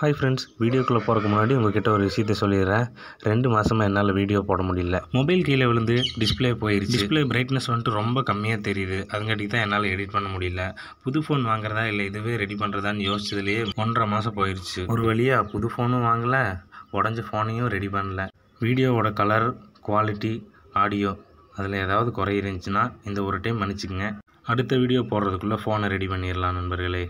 hi friends வீடியோக்குள்ளே போகிறதுக்கு முன்னாடி உங்ககிட்ட ஒரு விஷயத்தை சொல்லிடுறேன் ரெண்டு மாதமாக என்னால் வீடியோ போட முடியல மொபைல் கீழே விழுந்து டிஸ்ப்ளே போயிருச்சு டிஸ்ப்ளே பிரைட்னஸ் வந்துட்டு ரொம்ப கம்மியாக தெரியுது அதுங்காட்டி தான் என்னால் எடிட் பண்ண முடியல புது ஃபோன் வாங்குறதா இல்லை இதுவே ரெடி பண்ணுறதான்னு யோசிச்சதுலேயே ஒன்றரை மாதம் போயிடுச்சு ஒரு வழியாக புது ஃபோனும் வாங்கல உடஞ்ச ஃபோனையும் ரெடி பண்ணல வீடியோவோட கலர் குவாலிட்டி ஆடியோ அதில் ஏதாவது குறை இருந்துச்சுன்னா இந்த ஒரு டைம் மன்னிச்சுக்கங்க அடுத்த வீடியோ போடுறதுக்குள்ளே ஃபோனை ரெடி பண்ணிடலாம் நண்பர்களே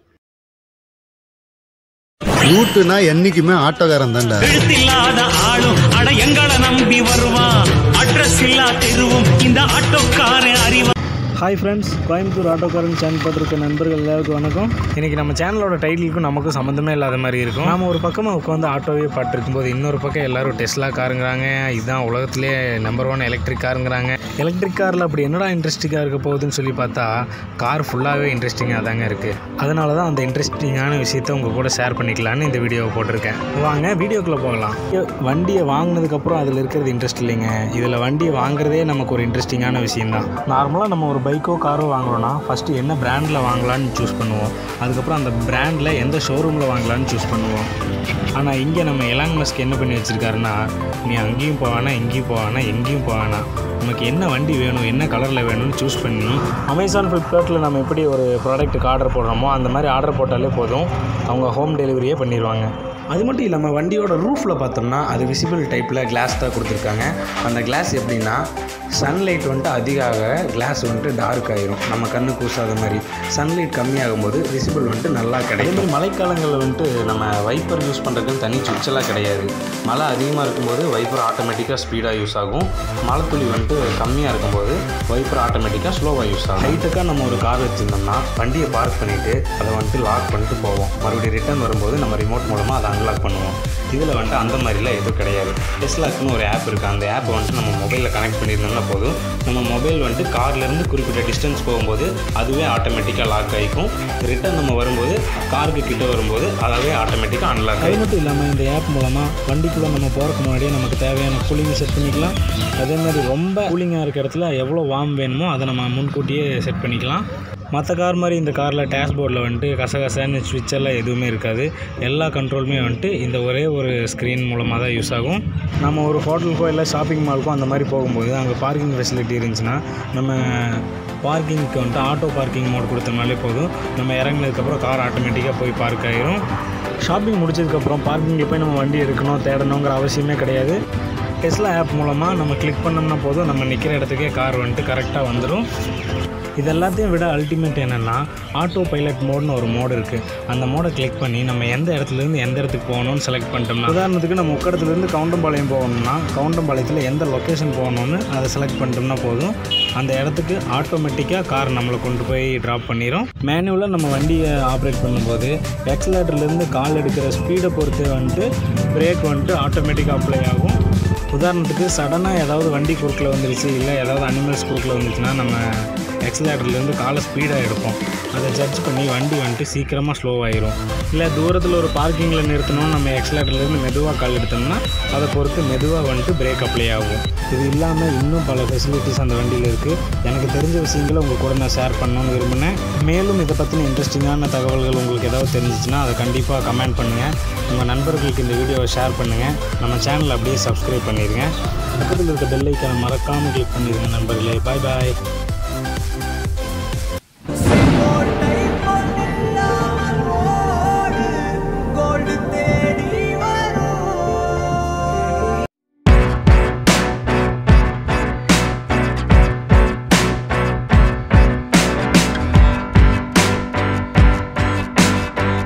ரூட்டுனா என்னைக்குமே ஆட்டோக்காரன் தான்டா எழுத்தில்லாத ஆளும் அட எங்களை நம்பி வருவான் அட்ரஸ் இல்லா தெருவும் இந்த ஆட்டோக்காரன் அறிவா ஹாய் ஃப்ரெண்ட்ஸ் கோயம்புத்தூர் ஆட்டோக்காரன் சேனல் பார்த்துருக்க நண்பர்கள் எல்லாருக்கும் வணக்கம் இன்றைக்கி நம்ம சேனலோட டைட்டிலுக்கும் நமக்கும் சம்மந்தமே இல்லாத மாதிரி இருக்கும் நாம ஒரு பக்கமாக உட்காந்து ஆட்டோவே பாட்டுருக்கும் போது இன்னொரு பக்கம் எல்லாரும் டெஸ்லா காருங்கிறாங்க இதுதான் உலகத்திலே நம்பர் ஒன் எலக்ட்ரிக் காருங்கிறாங்க எலக்ட்ரிக் காரில் அப்படி என்னடா இன்ட்ரெஸ்டிங்காக இருக்க போகுதுன்னு சொல்லி பார்த்தா கார் ஃபுல்லாகவே இன்ட்ரெஸ்டிங்காக தாங்க இருக்குது அதனால தான் அந்த இன்ட்ரெஸ்டிங்கான விஷயத்த உங்கள் கூட ஷேர் பண்ணிக்கலான்னு இந்த வீடியோவை போட்டிருக்கேன் வாங்க வீடியோக்குள்ளே போகலாம் வண்டியை வாங்கினதுக்கப்புறம் அதில் இருக்கிறது இன்ட்ரெஸ்ட் இல்லைங்க இதில் வண்டியை வாங்குறதே நமக்கு ஒரு இன்ட்ரெஸ்டிங்கான விஷயம் தான் நார்மலாக நம்ம ஒரு பைக்கோ காரோ வாங்குறோன்னா ஃபஸ்ட்டு என்ன பிராண்டில் வாங்கலாம்னு சூஸ் பண்ணுவோம் அதுக்கப்புறம் அந்த பிராண்டில் எந்த ஷோரூமில் வாங்கலாம்னு சூஸ் பண்ணுவோம் ஆனால் இங்கே நம்ம எலாங் மஸ்க் என்ன பண்ணி வச்சுருக்காருன்னா நீ அங்கேயும் போவானா இங்கேயும் போவானா எங்கேயும் போவானா நமக்கு என்ன வண்டி வேணும் என்ன கலரில் வேணும்னு சூஸ் பண்ணி அமேசான் ஃப்ளிப்கார்ட்டில் நம்ம எப்படி ஒரு ப்ராடக்ட்டுக்கு ஆர்டர் போடுறோமோ அந்த மாதிரி ஆர்டர் போட்டாலே போதும் அவங்க ஹோம் டெலிவரியே பண்ணிடுவாங்க அது மட்டும் இல்லாமல் வண்டியோட ரூஃபில் பார்த்தோம்னா அது விசிபிள் டைப்பில் கிளாஸ் தான் கொடுத்துருக்காங்க அந்த கிளாஸ் எப்படின்னா சன்லைட் வந்துட்டு அதிக ஆக கிளாஸ் வந்துட்டு டார்க் ஆயிரும் நம்ம கண்ணு கூசாத மாதிரி சன்லைட் கம்மியாகும் போது விசிபிள் வந்துட்டு நல்லா கிடைக்கும் அதே மாதிரி மழைக்காலங்களில் வந்துட்டு நம்ம வைப்பர் யூஸ் பண்ணுறதுக்குன்னு தனி சுவிட்செல்லாம் கிடையாது மழை அதிகமாக இருக்கும்போது வைப்பர் ஆட்டோமேட்டிக்காக ஸ்பீடாக யூஸ் ஆகும் மழை துளி வந்துட்டு கம்மியாக இருக்கும்போது வைப்பர் ஆட்டோமேட்டிக்காக ஸ்லோவாக யூஸ் ஆகும் ஹைட்டுக்காக நம்ம ஒரு கார் வச்சுருந்தோம்னா வண்டியை பார்க் பண்ணிவிட்டு அதை வந்துட்டு லாக் பண்ணிட்டு போவோம் மறுபடியும் ரிட்டர்ன் வரும்போது நம்ம ரிமோட் மூலமாக அதை அன்லாக் பண்ணுவோம் இதில் வந்துட்டு அந்த மாதிரிலாம் எதுவும் கிடையாது டெஸ்லாக்குன்னு ஒரு ஆப் இருக்குது அந்த ஆப் வந்துட்டு நம்ம மொபைலில் கனெக்ட் பண்ணியிருந்தோம்னா போதும் நம்ம மொபைல் வந்துட்டு கார்லேருந்து குறிப்பிட்ட டிஸ்டன்ஸ் போகும்போது அதுவே ஆட்டோமேட்டிக்காக லாக் ஆகிக்கும் ரிட்டர்ன் நம்ம வரும்போது காருக்கு கிட்ட வரும்போது அதாவே ஆட்டோமேட்டிக்காக அன்லாக் அது மட்டும் இல்லாமல் இந்த ஆப் மூலமாக வண்டிக்குள்ளே நம்ம போகிறதுக்கு முன்னாடியே நமக்கு தேவையான கூலிங்கை செட் பண்ணிக்கலாம் அதே மாதிரி ரொம்ப கூலிங்காக இருக்க இடத்துல எவ்வளோ வார்ம் வேணுமோ அதை நம்ம முன்கூட்டியே செட் பண்ணிக்கலாம் மற்ற கார் மாதிரி இந்த காரில் டேஷ்போர்டில் வந்துட்டு கசகசன்னு சுவிட்ச் எல்லாம் எதுவுமே இருக்காது எல்லா கண்ட்ரோலுமே வந்துட்டு இந்த ஒரே ஒரு ஸ்க்ரீன் மூலமாக தான் யூஸ் ஆகும் நம்ம ஒரு ஹோட்டலுக்கோ இல்லை ஷாப்பிங் மாலுக்கோ அந்த மாதிரி போகும்போது அங்கே பார்க்கிங் ஃபெசிலிட்டி இருந்துச்சுன்னா நம்ம பார்க்கிங்க்கு வந்துட்டு ஆட்டோ பார்க்கிங் மோட் கொடுத்தோம்னாலே போதும் நம்ம இறங்கினதுக்கப்புறம் கார் ஆட்டோமேட்டிக்காக போய் பார்க் ஆயிரும் ஷாப்பிங் முடிச்சதுக்கப்புறம் பார்க்கிங்கில் போய் நம்ம வண்டி எடுக்கணும் தேடணுங்கிற அவசியமே கிடையாது டெஸ்லா ஆப் மூலமாக நம்ம கிளிக் பண்ணோம்னா போதும் நம்ம நிற்கிற இடத்துக்கே கார் வந்துட்டு கரெக்டாக வந்துடும் இது எல்லாத்தையும் விட அல்டிமேட் என்னென்னா ஆட்டோ பைலட் மோட்னு ஒரு மோடு இருக்குது அந்த மோடை கிளிக் பண்ணி நம்ம எந்த இடத்துலேருந்து எந்த இடத்துக்கு போகணும்னு செலக்ட் பண்ணிட்டோம்னா உதாரணத்துக்கு நம்ம உக்கடத்துலேருந்து கவுண்டம்பாளையம் போகணும்னா கவுண்டம்பாளையத்தில் எந்த லொக்கேஷன் போகணும்னு அதை செலக்ட் பண்ணிட்டோம்னா போதும் அந்த இடத்துக்கு ஆட்டோமேட்டிக்காக கார் நம்மளை கொண்டு போய் ட்ராப் பண்ணிடும் மேனுவலாக நம்ம வண்டியை ஆப்ரேட் பண்ணும்போது எக்ஸலேட்டர்லேருந்து கால் எடுக்கிற ஸ்பீடை பொறுத்து வந்துட்டு பிரேக் வந்துட்டு ஆட்டோமேட்டிக்காக அப்ளை ஆகும் உதாரணத்துக்கு சடனாக ஏதாவது வண்டி குறுக்கில் வந்துருச்சு இல்லை ஏதாவது அனிமல்ஸ் குறுக்கில் வந்துச்சுன்னா நம்ம எக்ஸலேட்டர்லேருந்து காலை ஸ்பீடாக எடுப்போம் அதை ஜட்ஜ் பண்ணி வண்டி வந்துட்டு சீக்கிரமாக ஸ்லோ ஆயிரும் இல்லை தூரத்தில் ஒரு பார்க்கிங்கில் நிறுத்தணும்னு நம்ம எக்ஸலேட்டர்லேருந்து மெதுவாக கால் எடுத்தோம்னா அதை பொறுத்து மெதுவாக வந்துட்டு பிரேக் அப்ளை ஆகும் இது இல்லாமல் இன்னும் பல ஃபெசிலிட்டிஸ் அந்த வண்டியில் இருக்குது எனக்கு தெரிஞ்ச விஷயங்களை உங்கள் கூட நான் ஷேர் பண்ணணும்னு விரும்பினேன் மேலும் இதை பற்றின இன்ட்ரெஸ்டிங்கான தகவல்கள் உங்களுக்கு ஏதாவது தெரிஞ்சிச்சுன்னா அதை கண்டிப்பாக கமெண்ட் பண்ணுங்கள் உங்கள் நண்பர்களுக்கு இந்த வீடியோவை ஷேர் பண்ணுங்கள் நம்ம சேனலை அப்படியே சப்ஸ்கிரைப் பண்ணிடுங்க பக்கத்தில் இருக்க பெல் ஐக்கானை மறக்காமல் கிளிக் பண்ணிடுங்க நண்பர்களே பாய் பாய்